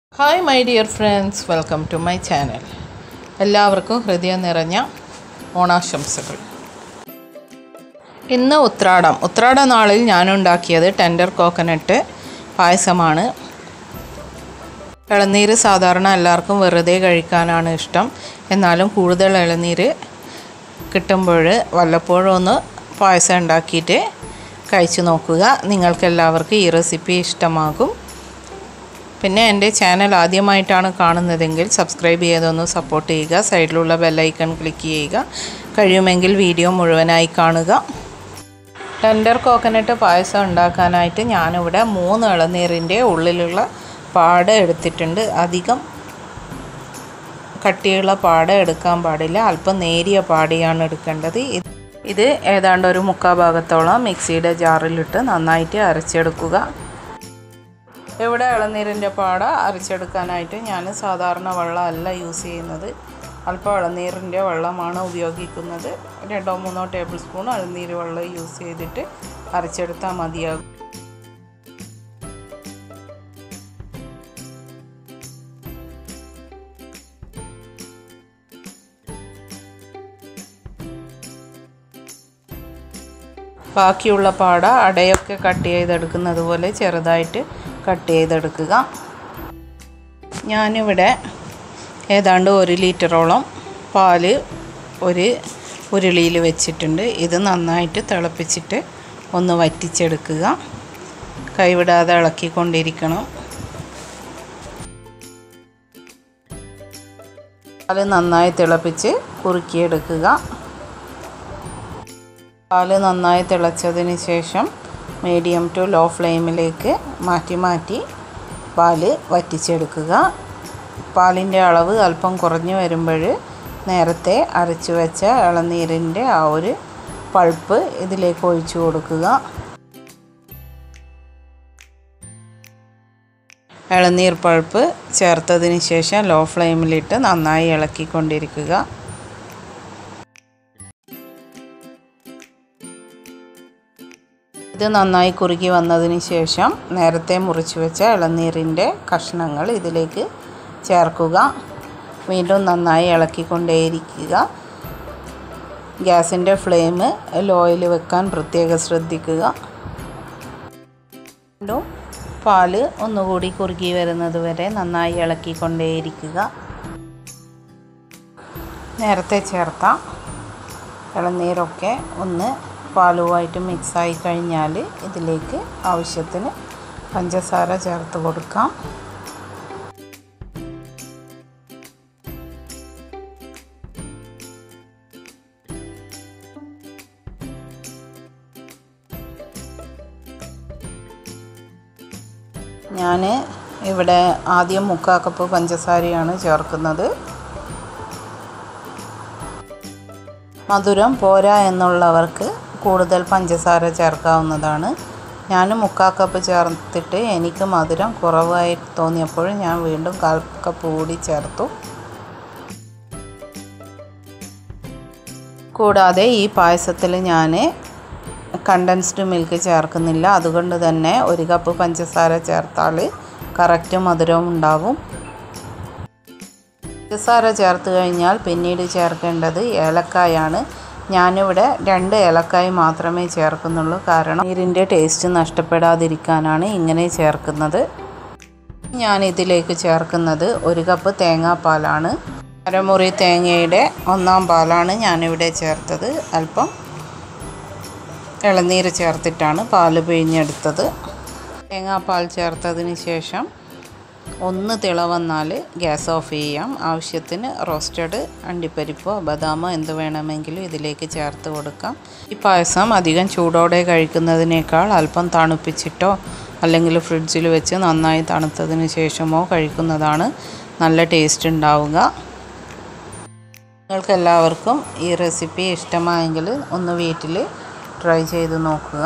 hi my dear friends welcome to my channel എല്ലാവർക്കും ഹൃദയം നിറഞ്ഞ ഓണാശംസകൾ ഇന്ന് ഉത്രാടം ഉത്രാട നാളിൽ ഞാനുണ്ടാക്കിയത് ടെൻഡർ കോക്കനട്ട് പായസമാണ് ഇളനീര് സാധാരണ എല്ലാവർക്കും വെറുതെ കഴിക്കാനാണ് ഇഷ്ടം എന്നാലും കൂടുതൽ ഇളനീര് കിട്ടുമ്പോൾ വല്ലപ്പോഴും ഒന്ന് പായസം ഉണ്ടാക്കിയിട്ട് കഴിച്ചു നോക്കുക നിങ്ങൾക്കെല്ലാവർക്കും ഈ റെസിപ്പി ഇഷ്ടമാകും പിന്നെ എൻ്റെ ചാനൽ ആദ്യമായിട്ടാണ് കാണുന്നതെങ്കിൽ സബ്സ്ക്രൈബ് ചെയ്തൊന്ന് സപ്പോർട്ട് ചെയ്യുക സൈഡിലുള്ള ബെല്ലൈക്കൺ ക്ലിക്ക് ചെയ്യുക കഴിയുമെങ്കിൽ വീഡിയോ മുഴുവനായി കാണുക ടെൻഡർ കോക്കനട്ട് പായസം ഉണ്ടാക്കാനായിട്ട് ഞാനിവിടെ മൂന്ന് ഇളനീരിൻ്റെ ഉള്ളിലുള്ള പാട എടുത്തിട്ടുണ്ട് അധികം കട്ടിയുള്ള പാട എടുക്കാൻ പാടില്ല അല്പം നേരിയ പാടയാണ് എടുക്കേണ്ടത് ഇത് ഇത് ഏതാണ്ട് ഒരു മുക്കാൽ ഭാഗത്തോളം മിക്സിയുടെ ജാറിലിട്ട് നന്നായിട്ട് അരച്ചെടുക്കുക ഇവിടെ ഇളനീരിൻ്റെ പാട അരച്ചെടുക്കാനായിട്ട് ഞാൻ സാധാരണ വെള്ളമല്ല യൂസ് ചെയ്യുന്നത് അല്പം ഇളനീരിൻ്റെ വെള്ളമാണ് ഉപയോഗിക്കുന്നത് രണ്ടോ മൂന്നോ ടേബിൾ സ്പൂൺ ഇളനീര് വെള്ളം യൂസ് ചെയ്തിട്ട് അരച്ചെടുത്താൽ മതിയാകും ബാക്കിയുള്ള പാട അടയൊക്കെ കട്ട് ചെയ്തെടുക്കുന്നത് പോലെ ചെറുതായിട്ട് കട്ട് ചെയ്തെടുക്കുക ഞാനിവിടെ ഏതാണ്ട് ഒരു ലിറ്ററോളം പാല് ഒരു ഉരുളിയിൽ വെച്ചിട്ടുണ്ട് ഇത് നന്നായിട്ട് തിളപ്പിച്ചിട്ട് ഒന്ന് വറ്റിച്ചെടുക്കുക കൈവിടാതെ ഇളക്കിക്കൊണ്ടിരിക്കണം പാല് നന്നായി തിളപ്പിച്ച് കുറുക്കിയെടുക്കുക പാല് നന്നായി തിളച്ചതിന് ശേഷം മീഡിയം ടു ലോ ഫ്ലെയിമിലേക്ക് മാറ്റി മാറ്റി പാല് വറ്റിച്ചെടുക്കുക പാലിൻ്റെ അളവ് അല്പം കുറഞ്ഞു വരുമ്പോൾ നേരത്തെ അരച്ചു വെച്ച ഇളനീരിൻ്റെ ആ ഒരു പൾപ്പ് ഇതിലേക്ക് ഒഴിച്ചു കൊടുക്കുക ഇളനീർ പൾപ്പ് ചേർത്തതിന് ശേഷം ലോ ഫ്ലെയിമിലിട്ട് നന്നായി ഇളക്കിക്കൊണ്ടിരിക്കുക ഇത് നന്നായി കുറുകി വന്നതിന് ശേഷം നേരത്തെ മുറിച്ച് വെച്ച ഇളനീരിൻ്റെ കഷ്ണങ്ങൾ ഇതിലേക്ക് ചേർക്കുക വീണ്ടും നന്നായി ഇളക്കിക്കൊണ്ടേയിരിക്കുക ഗ്യാസിൻ്റെ ഫ്ലെയിം ലോയിൽ വെക്കാൻ പ്രത്യേകം ശ്രദ്ധിക്കുക വീണ്ടും പാല് ഒന്നുകൂടി കുറുകി വരുന്നത് വരെ നന്നായി ഇളക്കിക്കൊണ്ടേയിരിക്കുക നേരത്തെ ചേർത്ത ഇളനീരൊക്കെ ഒന്ന് പാലുമായിട്ട് മിക്സായി കഴിഞ്ഞാൽ ഇതിലേക്ക് ആവശ്യത്തിന് പഞ്ചസാര ചേർത്ത് കൊടുക്കാം ഞാൻ ഇവിടെ ആദ്യം മുക്കാൽ കപ്പ് പഞ്ചസാരയാണ് ചേർക്കുന്നത് മധുരം പോരാ എന്നുള്ളവർക്ക് കൂടുതൽ പഞ്ചസാര ചേർക്കാവുന്നതാണ് ഞാൻ മുക്കാൽ കപ്പ് ചേർത്തിട്ട് എനിക്ക് മധുരം കുറവായി തോന്നിയപ്പോൾ ഞാൻ വീണ്ടും കാൽ കപ്പ് കൂടി ചേർത്തു കൂടാതെ ഈ പായസത്തിൽ ഞാൻ കണ്ടൻസ്ഡ് മിൽക്ക് ചേർക്കുന്നില്ല അതുകൊണ്ട് തന്നെ ഒരു കപ്പ് പഞ്ചസാര ചേർത്താൽ കറക്റ്റ് മധുരവും ഉണ്ടാവും പഞ്ചസാര ചേർത്ത് കഴിഞ്ഞാൽ പിന്നീട് ചേർക്കേണ്ടത് ഏലക്കായാണ് ഞാനിവിടെ രണ്ട് ഏലക്കായ മാത്രമേ ചേർക്കുന്നുള്ളൂ കാരണം നീരിൻ്റെ ടേസ്റ്റ് നഷ്ടപ്പെടാതിരിക്കാനാണ് ഇങ്ങനെ ചേർക്കുന്നത് ഞാൻ ഇതിലേക്ക് ചേർക്കുന്നത് ഒരു കപ്പ് തേങ്ങാപ്പാലാണ് അരമുറി തേങ്ങയുടെ ഒന്നാം പാലാണ് ഞാനിവിടെ ചേർത്തത് അല്പം ഇളനീര് ചേർത്തിട്ടാണ് പാല് പിഴിഞ്ഞെടുത്തത് തേങ്ങാപ്പാൽ ചേർത്തതിന് ശേഷം ഒന്ന് തിള വന്നാൽ ഗ്യാസ് ഓഫ് ചെയ്യാം ആവശ്യത്തിന് റോസ്റ്റഡ് അണ്ടിപ്പരിപ്പോ ബദാമോ എന്ത് വേണമെങ്കിലും ഇതിലേക്ക് ചേർത്ത് കൊടുക്കാം ഈ പായസം അധികം ചൂടോടെ കഴിക്കുന്നതിനേക്കാൾ അല്പം തണുപ്പിച്ചിട്ടോ അല്ലെങ്കിൽ ഫ്രിഡ്ജിൽ വെച്ച് നന്നായി തണുത്തതിന് ശേഷമോ കഴിക്കുന്നതാണ് നല്ല ടേസ്റ്റ് ഉണ്ടാവുക നിങ്ങൾക്ക് എല്ലാവർക്കും ഈ റെസിപ്പി ഇഷ്ടമായെങ്കിൽ ഒന്ന് വീട്ടിൽ ട്രൈ ചെയ്ത് നോക്കുക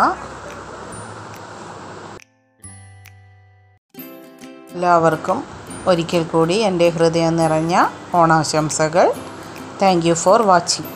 എല്ലാവർക്കും ഒരിക്കൽ കൂടി എൻ്റെ ഹൃദയം നിറഞ്ഞ ഓണാശംസകൾ താങ്ക് യു ഫോർ വാച്ചിങ്